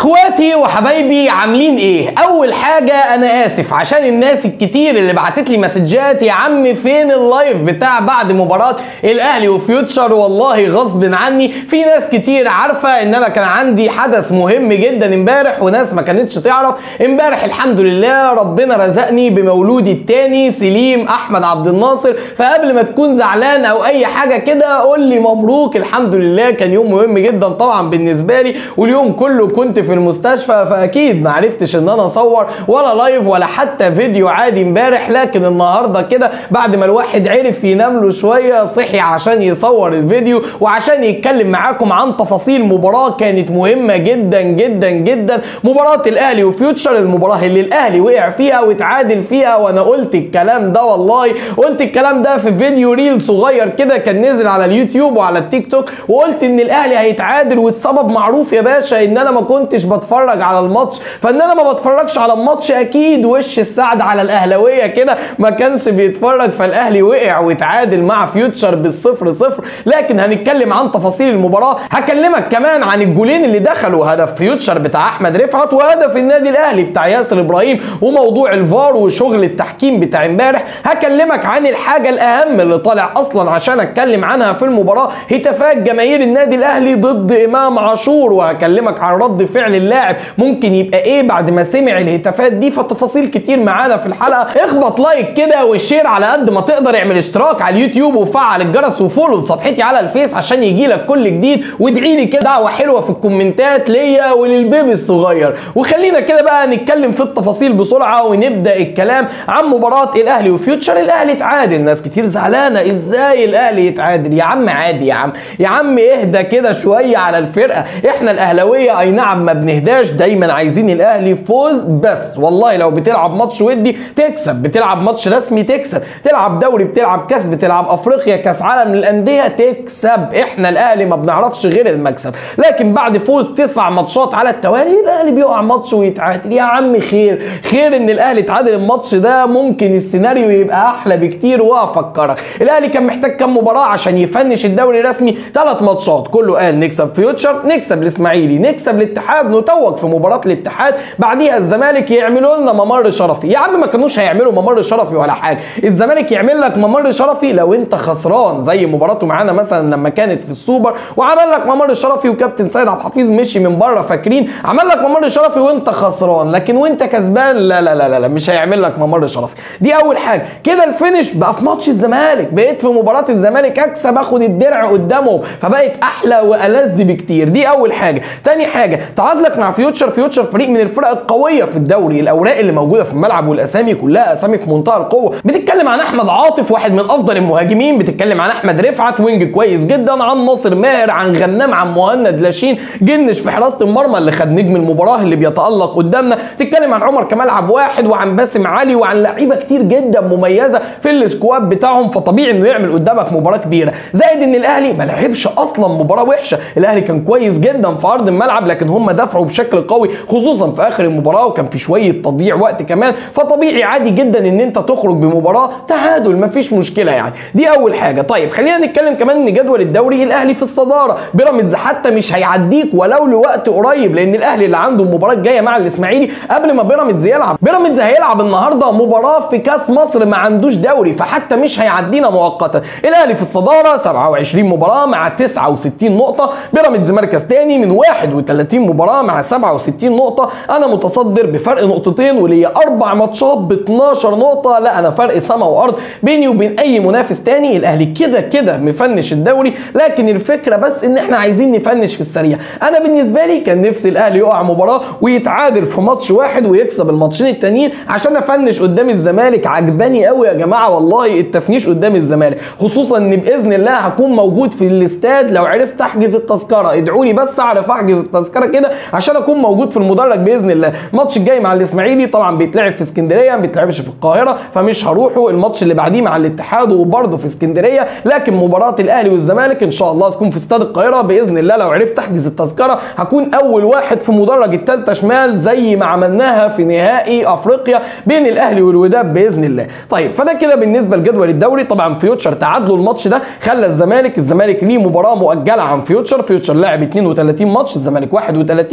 اخواتي وحبايبي عاملين ايه اول حاجه انا اسف عشان الناس الكتير اللي بعتت لي مسجات يا عم فين اللايف بتاع بعد مباراه الاهلي وفيوتشر والله غصب عني في ناس كتير عارفه ان انا كان عندي حدث مهم جدا امبارح وناس ما كانتش تعرف امبارح الحمد لله ربنا رزقني بمولودي التاني سليم احمد عبد الناصر فقبل ما تكون زعلان او اي حاجه كده قول لي مبروك الحمد لله كان يوم مهم جدا طبعا بالنسبه لي واليوم كله كنت في المستشفى فاكيد ما عرفتش ان انا اصور ولا لايف ولا حتى فيديو عادي امبارح لكن النهارده كده بعد ما الواحد عرف ينام له شويه صحي عشان يصور الفيديو وعشان يتكلم معاكم عن تفاصيل مباراه كانت مهمه جدا جدا جدا مباراه الاهلي وفيوتشر المباراه اللي الاهلي وقع فيها واتعادل فيها وانا قلت الكلام ده والله قلت الكلام ده في فيديو ريل صغير كده كان نزل على اليوتيوب وعلى التيك توك وقلت ان الاهلي هيتعادل والسبب معروف يا باشا ان انا ما كنتش بتفرج على الماتش فان انا ما بتفرجش على الماتش اكيد وش السعد على الاهلاويه كده ما كانش بيتفرج فالاهلي وقع واتعادل مع فيوتشر بالصفر صفر لكن هنتكلم عن تفاصيل المباراه هكلمك كمان عن الجولين اللي دخلوا هدف فيوتشر بتاع احمد رفعت وهدف النادي الاهلي بتاع ياسر ابراهيم وموضوع الفار وشغل التحكيم بتاع امبارح هكلمك عن الحاجه الاهم اللي طالع اصلا عشان اتكلم عنها في المباراه هتافات جماهير النادي الاهلي ضد امام عاشور وهكلمك عن رد فعل اللاعب ممكن يبقى ايه بعد ما سمع الهتافات دي فتفاصيل كتير معانا في الحلقه اخبط لايك كده وشير على قد ما تقدر اعمل اشتراك على اليوتيوب وفعل الجرس وفولو لصفحتي على الفيس عشان يجي لك كل جديد وادعي لي كده دعوه حلوه في الكومنتات ليا وللبيبي الصغير وخلينا كده بقى نتكلم في التفاصيل بسرعه ونبدا الكلام عن مباراه الاهلي وفيوتشر الاهلي اتعادل ناس كتير زعلانه ازاي الاهلي يتعادل يا عم عادي يا عم يا عم اهدى كده شويه على الفرقه احنا الاهلاويه اي نعم ما بنهداش دايما عايزين الاهلي فوز بس والله لو بتلعب ماتش ودي تكسب بتلعب ماتش رسمي تكسب تلعب دوري بتلعب كاس بتلعب افريقيا كاس عالم للانديه تكسب احنا الاهلي ما بنعرفش غير المكسب لكن بعد فوز تسع ماتشات على التوالي الاهلي بيقع ماتش ويتعادل يا عم خير خير ان الاهلي اتعادل الماتش ده ممكن السيناريو يبقى احلى بكتير وافكرك الاهلي كان محتاج كام مباراه عشان يفنش الدوري رسمي ثلاث ماتشات كله قال نكسب فيوتشر نكسب الاسماعيلي نكسب الاتحاد نتوج في مباراه الاتحاد بعديها الزمالك يعملوا لنا ممر شرفي يا عم ما كانوش هيعملوا ممر شرفي ولا حاجه الزمالك يعمل لك ممر شرفي لو انت خسران زي مباراته معانا مثلا لما كانت في السوبر وعمل لك ممر شرفي وكابتن سيد عبد الحفيظ مشي من بره فاكرين عمل لك ممر شرفي وانت خسران لكن وانت كسبان لا لا لا لا, لا مش هيعمل لك ممر شرفي دي اول حاجه كده الفينش بقى في ماتش الزمالك بقيت في مباراه الزمالك اكسب اخد الدرع قدامهم فبقت احلى والذ بكتير دي اول حاجه تاني حاجه تعادلك مع فيوتشر فيوتشر فريق من الفرق القويه في الدوري الاوراق اللي موجوده في الملعب والاسامي كلها اسامي في منتهى القوه بتتكلم عن احمد عاطف واحد من افضل المهاجمين بتتكلم عن احمد رفعت وينج كويس جدا عن ناصر ماهر عن غنام عن مهند لاشين جنش في حراسه المرمى اللي خد نجم المباراه اللي بيتالق قدامنا تتكلم عن عمر كمال عبد واحد وعن باسم علي وعن لعيبه كتير جدا مميزه في السكواد بتاعهم فطبيعي انه يعمل قدامك مباراه كبيره زائد ان الاهلي ما لعبش اصلا مباراه وحشه الاهلي كان كويس جدا في ارض الملعب لكن هم دفعوا بشكل قوي خصوصا في اخر المباراه وكان في شويه تضييع وقت كمان فطبيعي عادي جدا ان انت تخرج بمباراه تعادل مفيش مشكله يعني دي اول حاجه طيب خلينا نتكلم كمان ان جدول الدوري الاهلي في الصداره بيراميدز حتى مش هيعديك ولو لوقت قريب لان الاهلي اللي عنده المباراه الجايه مع الاسماعيلي قبل ما بيراميدز يلعب بيراميدز هيلعب النهارده مباراه في كاس مصر ما عندوش دوري فحتى مش هيعدينا مؤقتا الاهلي في الصداره 27 مباراه مع 69 نقطه بيراميدز مركز تاني من 31 مباراه مع 67 نقطه انا متصدر بفرق نقطتين وليا اربع ماتشات ب 12 نقطه لا انا فرق سما وارض بيني وبين اي منافس تاني الاهلي كده كده مفنش الدوري لكن الفكره بس ان احنا عايزين نفنش في السريع انا بالنسبه لي كان نفسي الاهلي يقع مباراه ويتعادل في ماتش واحد ويكسب الماتشين التانيين عشان افنش قدام الزمالك عجباني قوي يا جماعه والله التفنيش قدام الزمالك خصوصا ان باذن الله هكون موجود في الاستاد لو عرفت احجز التذكره ادعوا لي بس اعرف احجز التذكره كده عشان اكون موجود في المدرج باذن الله الماتش الجاي مع الاسماعيلي طبعا بيتلعب في اسكندريه ما بيتلعبش في القاهره فمش هروحه الماتش اللي بعديه مع الاتحاد وبرضه في اسكندريه لكن مباراه الاهلي والزمالك ان شاء الله تكون في استاد القاهره باذن الله لو عرفت احجز التذكره هكون اول واحد في مدرج الثالثه شمال زي ما عملناها في نهائي افريقيا بين الاهلي والوداد باذن الله طيب فده كده بالنسبه لجدول الدوري طبعا فيوتشر تعادلوا الماتش ده خلى الزمالك الزمالك ليه مباراه مؤجله عن فيوتشر فيوتشر لعب 32 ماتش الزمالك 31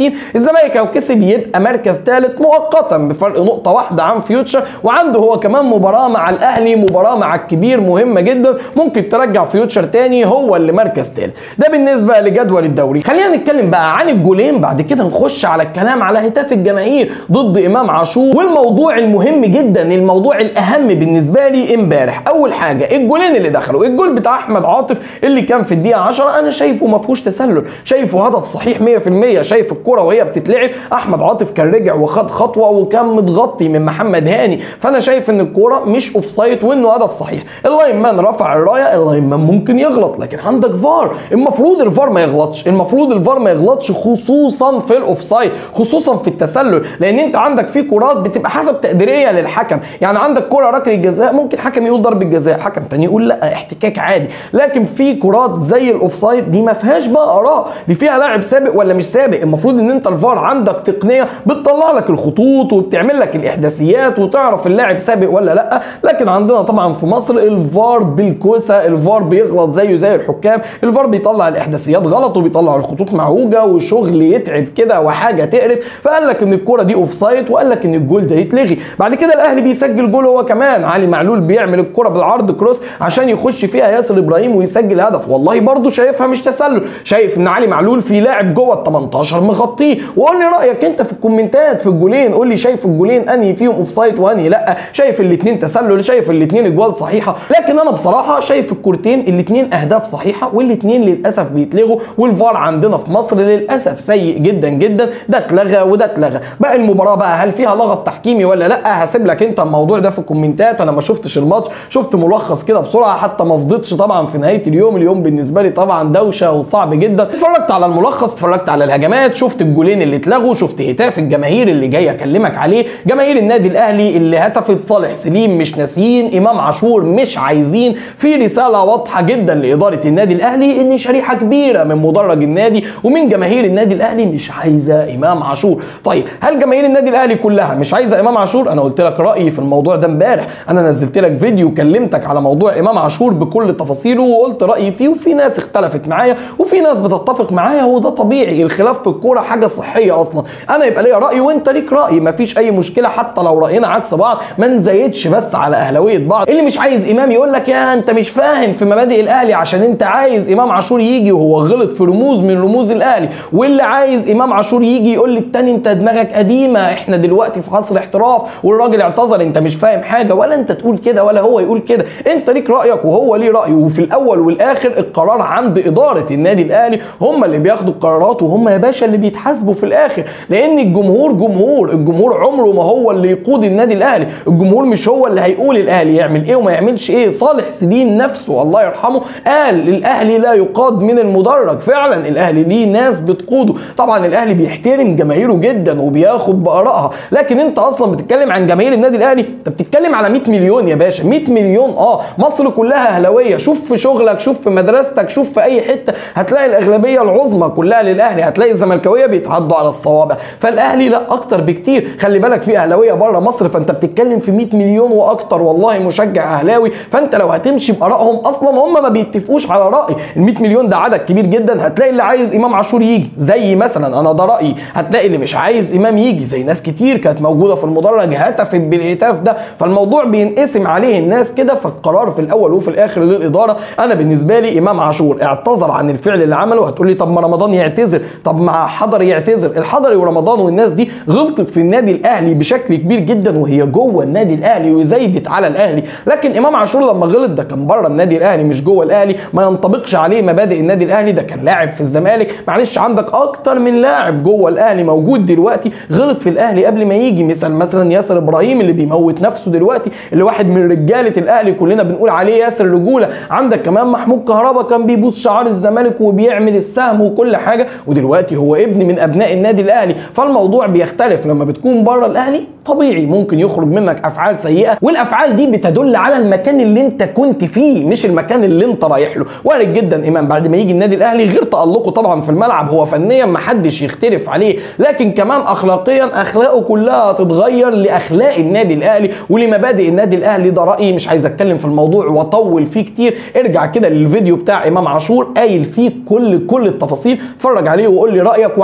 61 الزمالك لو كسب يبقى مركز ثالث مؤقتا بفرق نقطه واحده عن فيوتشر وعنده هو كمان مباراه مع الاهلي مباراه مع الكبير مهمه جدا ممكن ترجع فيوتشر تاني هو اللي مركز ثالث ده بالنسبه لجدول الدوري خلينا نتكلم بقى عن الجولين بعد كده نخش على الكلام على هتاف الجماهير ضد امام عاشور والموضوع المهم جدا الموضوع الاهم بالنسبه لي امبارح اول حاجه الجولين اللي دخلوا الجول بتاع احمد عاطف اللي كان في الدقيقه 10 انا شايفه ما فيهوش تسلل شايفه هدف صحيح 100% شايف الكره وهي بتتلعب احمد عاطف كان رجع وخد خطوه وكان متغطي من محمد هاني فانا شايف ان الكوره مش اوف سايد وانه هدف صحيح اللاين مان رفع الرايه اللاين مان ممكن يغلط لكن عندك فار المفروض الفار ما يغلطش المفروض الفار ما يغلطش خصوصا في الاوف سايد خصوصا في التسلل لان انت عندك في كرات بتبقى حسب تقديريه للحكم يعني عندك كره ركله جزاء ممكن حكم يقول ضربه جزاء حكم تاني يقول لا احتكاك عادي لكن في كرات زي الاوف سايد دي ما فيهاش بقى اراء دي فيها لاعب سابق ولا مش سابق المفروض ان انت الفار عندك تقنيه بتطلع لك الخطوط وبتعمل لك الاحداثيات وتعرف اللاعب سابق ولا لا لكن عندنا طبعا في مصر الفار بالكوسه الفار بيغلط زيه زي الحكام الفار بيطلع الاحداثيات غلط وبيطلع الخطوط معوجه وشغل يتعب كده وحاجه تقرف فقال لك ان الكوره دي اوف سايد وقال لك ان الجول ده يتلغي بعد كده الاهلي بيسجل جول هو كمان علي معلول بيعمل الكره بالعرض كروس عشان يخش فيها ياسر ابراهيم ويسجل هدف والله برضه شايفها مش تسلل شايف ان علي معلول في لاعب جوه ال 18 مغطيه وقول لي رايك انت في الكومنتات في الجولين قول لي شايف الجولين انهي فيهم اوف سايد وانهي لا شايف الاثنين تسلل شايف الاثنين اجوال صحيحه لكن انا بصراحه شايف الكورتين الاثنين اهداف صحيحه والاثنين للاسف بيتلغوا والفار عندنا في مصر للاسف سيء جدا جدا ده اتلغى وده اتلغى باقي المباراه بقى هل فيها لغط تحكيمي ولا لا هسيب لك انت الموضوع ده في الكومنتات انا ما شفتش الماتش شفت ملخص كده بسرعه حتى ما فضيتش طبعا في نهايه اليوم اليوم بالنسبه لي طبعا دوشه وصعب جدا اتفرجت على الملخص اتفرجت على الهجمات شفت الجولين اللي اتلغوا شفت هتاف الجماهير اللي جاي اكلمك عليه جماهير النادي الاهلي اللي هتفت صالح سليم مش ناسيين امام عاشور مش عايزين في رساله واضحه جدا لاداره النادي الاهلي ان شريحه كبيره من مدرج النادي ومن جماهير النادي الاهلي مش عايزه امام عاشور طيب هل جماهير النادي الاهلي كلها مش عايزه امام عاشور انا قلت لك رايي في الموضوع ده امبارح انا نزلت لك فيديو كلمتك على موضوع امام عاشور بكل تفاصيله وقلت رايي فيه وفي ناس اختلفت معايا وفي ناس بتتفق معايا وده طبيعي الخلاف في الكوره حاجه صحيه اصلا انا يبقى ليا راي وانت ليك راي مفيش اي مشكله حتى لو راينا عكس بعض ما نزايدش بس على اهلاويه بعض اللي مش عايز امام يقول لك يا انت مش فاهم في مبادئ الاهلي عشان انت عايز امام عاشور يجي وهو غلط في رموز من رموز الاهلي واللي عايز امام عاشور يجي يقول للتاني انت دماغك قديمه احنا دلوقتي في عصر احتراف والراجل اعتذر انت مش فاهم حاجه ولا انت تقول كده ولا هو يقول كده انت ليك رايك وهو ليه رايه وفي الاول والاخر القرار عند اداره النادي الاهلي هم اللي بياخدوا القرارات وهم يا باشا اللي بيتحاسبوا في الاخر لان الجمهور جمهور الجمهور عمره ما هو اللي يقود النادي الاهلي الجمهور مش هو اللي هيقول الاهلي يعمل ايه وما يعملش ايه صالح سليم نفسه الله يرحمه قال الاهلي لا يقاد من المدرج فعلا الاهلي ليه ناس بتقوده طبعا الاهلي بيحترم جماهيره جدا وبياخد بارائها لكن انت اصلا بتتكلم عن جماهير النادي الاهلي انت بتتكلم على 100 مليون يا باشا 100 مليون اه مصر كلها اهلاويه شوف في شغلك شوف في مدرستك شوف في اي حته هتلاقي الاغلبيه العظمى كلها للاهلي هتلاقي الزملكاويه بيتعدوا على الصوابع فالاهلي لا اكتر بكتير خلي بالك في اهلاويه بره مصر فانت بتتكلم في 100 مليون واكتر والله مشجع اهلاوي فانت لو هتمشي بارائهم اصلا هم ما بيتفقوش على راي ال 100 مليون ده عدد كبير جدا هتلاقي اللي عايز امام عاشور يجي زي مثلا انا ده رايي هتلاقي اللي مش عايز امام يجي زي ناس كتير كانت موجوده في المدرج هتفت بالهتاف ده فالموضوع بينقسم عليه الناس كده فالقرار في الاول وفي الاخر للاداره انا بالنسبه لي امام عاشور اعتذر عن الفعل اللي عمله هتقول لي طب ما رمضان يعتذر طب ما حضري يعتذر الحضري ورمضان والناس دي غلطت في النادي الاهلي بشكل كبير جدا وهي جوه النادي الاهلي وزايدت على الاهلي لكن امام عاشور لما غلط ده كان بره النادي الاهلي مش جوه الاهلي ما ينطبقش عليه مبادئ النادي الاهلي ده كان لاعب في الزمالك معلش عندك اكتر من لاعب جوه الاهلي موجود دلوقتي غلط في الاهلي قبل ما يجي مثل مثلا ياسر ابراهيم اللي بيموت نفسه دلوقتي اللي واحد من رجاله الاهلي كلنا بنقول عليه ياسر رجوله عندك كمان محمود كهربا كان بيبوس شعار الزمالك وبيعمل السهم وكل حاجه ودلوقتي هو ابن من ابناء النادي الاهلي فالموضوع بيختلف لما بتكون بره الاهلي طبيعي ممكن يخرج منك افعال سيئه والافعال دي بتدل على المكان اللي انت كنت فيه مش المكان اللي انت رايح له وارد جدا امام بعد ما يجي النادي الاهلي غير تالقه طبعا في الملعب هو فنيا ما حدش يختلف عليه لكن كمان اخلاقيا اخلاقه كلها هتتغير لاخلاق النادي الاهلي ولمبادئ النادي الاهلي ده رايي مش عايز اتكلم في الموضوع واطول فيه كتير ارجع كده للفيديو بتاع امام عاشور قايل فيه كل كل التفاصيل اتفرج عليه وقول لي رايك وعايز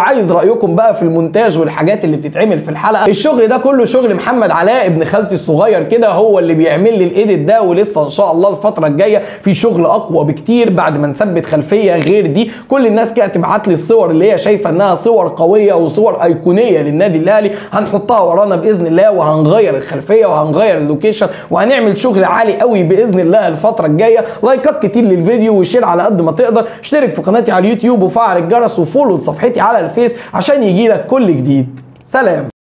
وعايز رايكم بقى في المونتاج والحاجات اللي بتتعمل في الحلقه الشغل ده كله شغل محمد علاء ابن خالتي الصغير كده هو اللي بيعمل لي الايديت ده ولسه ان شاء الله الفتره الجايه في شغل اقوى بكتير بعد ما نثبت خلفيه غير دي كل الناس كده تبعت لي الصور اللي هي شايفه انها صور قويه وصور ايقونيه للنادي الاهلي هنحطها ورانا باذن الله وهنغير الخلفيه وهنغير اللوكيشن وهنعمل شغل عالي قوي باذن الله الفتره الجايه لايكات كتير للفيديو وشير على قد ما تقدر اشترك في قناتي على اليوتيوب وفعل الجرس وفولو لصفحتي على الفيس عشان يجيلك كل جديد سلام